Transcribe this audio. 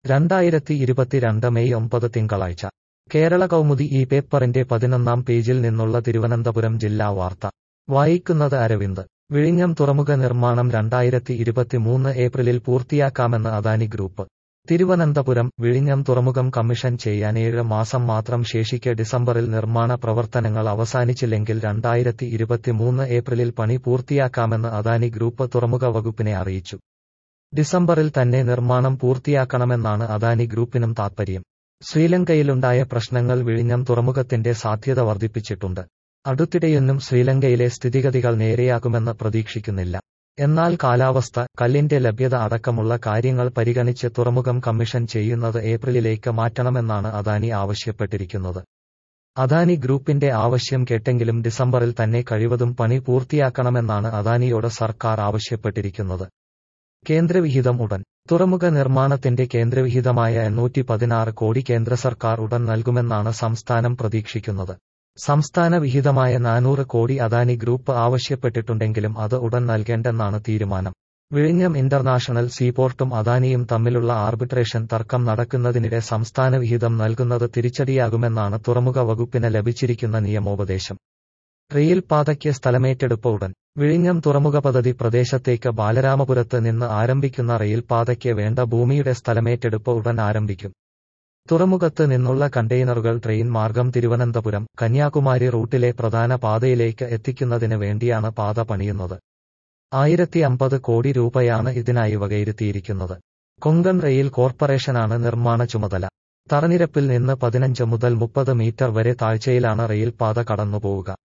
രണ്ടായിരത്തി ഇരുപത്തിരണ്ട് മെയ് ഒമ്പത് തിങ്കളാഴ്ച കേരള കൗമുദി ഈ പേപ്പറിന്റെ പതിനൊന്നാം പേജിൽ നിന്നുള്ള തിരുവനന്തപുരം ജില്ലാ വാർത്ത വായിക്കുന്നത് അരവിന്ദ് വിഴിഞ്ഞം തുറമുഖ നിർമ്മാണം രണ്ടായിരത്തി ഇരുപത്തിമൂന്ന് ഏപ്രിലിൽ പൂർത്തിയാക്കാമെന്ന് അദാനി ഗ്രൂപ്പ് തിരുവനന്തപുരം വിഴിഞ്ഞം തുറമുഖം കമ്മീഷൻ ചെയ്യാൻ ഏഴ് മാസം മാത്രം ശേഷിക്കെ ഡിസംബറിൽ നിർമ്മാണ പ്രവർത്തനങ്ങൾ അവസാനിച്ചില്ലെങ്കിൽ രണ്ടായിരത്തി ഇരുപത്തിമൂന്ന് ഏപ്രിലിൽ പണി പൂർത്തിയാക്കാമെന്ന് അദാനി ഗ്രൂപ്പ് തുറമുഖ വകുപ്പിനെ അറിയിച്ചു ഡിസംബറിൽ തന്നെ നിർമ്മാണം പൂർത്തിയാക്കണമെന്നാണ് അദാനി ഗ്രൂപ്പിനും താൽപര്യം ശ്രീലങ്കയിലുണ്ടായ പ്രശ്നങ്ങൾ വിഴിഞ്ഞം തുറമുഖത്തിന്റെ സാധ്യത വർദ്ധിപ്പിച്ചിട്ടുണ്ട് അടുത്തിടെയൊന്നും ശ്രീലങ്കയിലെ സ്ഥിതിഗതികൾ നേരെയാകുമെന്ന് പ്രതീക്ഷിക്കുന്നില്ല എന്നാൽ കാലാവസ്ഥ കല്ലിന്റെ ലഭ്യത അടക്കമുള്ള കാര്യങ്ങൾ പരിഗണിച്ച് തുറമുഖം കമ്മീഷൻ ചെയ്യുന്നത് ഏപ്രിലിലേക്ക് മാറ്റണമെന്നാണ് അദാനി ആവശ്യപ്പെട്ടിരിക്കുന്നത് അദാനി ഗ്രൂപ്പിന്റെ ആവശ്യം കേട്ടെങ്കിലും ഡിസംബറിൽ തന്നെ കഴിവതും പണി പൂർത്തിയാക്കണമെന്നാണ് അദാനിയോട് സർക്കാർ ആവശ്യപ്പെട്ടിരിക്കുന്നത് കേന്ദ്രവിഹിതം ഉടൻ തുറമുഖ നിർമ്മാണത്തിന്റെ കേന്ദ്രവിഹിതമായ എണ്ണൂറ്റി പതിനാറ് കോടി കേന്ദ്ര സർക്കാർ ഉടൻ നൽകുമെന്നാണ് സംസ്ഥാനം പ്രതീക്ഷിക്കുന്നത് സംസ്ഥാന വിഹിതമായ നാനൂറ് കോടി അദാനി ഗ്രൂപ്പ് ആവശ്യപ്പെട്ടിട്ടുണ്ടെങ്കിലും അത് ഉടൻ നൽകേണ്ടെന്നാണ് തീരുമാനം വിഴിഞ്ഞം ഇന്റർനാഷണൽ സീപോർട്ടും അദാനിയും തമ്മിലുള്ള ആർബിട്രേഷൻ തർക്കം നടക്കുന്നതിനിടെ സംസ്ഥാന വിഹിതം നൽകുന്നത് തിരിച്ചടിയാകുമെന്നാണ് തുറമുഖ വകുപ്പിന് ലഭിച്ചിരിക്കുന്ന നിയമോപദേശം റെയിൽ പാതയ്ക്ക് സ്ഥലമേറ്റെടുപ്പ് ഉടൻ വിഴിഞ്ഞം തുറമുഖ പദ്ധതി പ്രദേശത്തേക്ക് ബാലരാമപുരത്ത് നിന്ന് ആരംഭിക്കുന്ന റെയിൽ പാതയ്ക്ക് വേണ്ട ഭൂമിയുടെ സ്ഥലമേറ്റെടുപ്പ് ഉടൻ ആരംഭിക്കും തുറമുഖത്ത് നിന്നുള്ള കണ്ടെയ്നറുകൾ ട്രെയിൻ മാർഗം തിരുവനന്തപുരം കന്യാകുമാരി റൂട്ടിലെ പ്രധാന പാതയിലേക്ക് എത്തിക്കുന്നതിന് വേണ്ടിയാണ് പാത പണിയുന്നത് ആയിരത്തി അമ്പത് കോടി രൂപയാണ് ഇതിനായി വകയിരുത്തിയിരിക്കുന്നത് കൊങ്കൺ റെയിൽ കോർപ്പറേഷനാണ് നിർമ്മാണ ചുമതല തറനിരപ്പിൽ നിന്ന് പതിനഞ്ച് മുതൽ മുപ്പത് മീറ്റർ വരെ താഴ്ചയിലാണ് റെയിൽ പാത കടന്നുപോവുക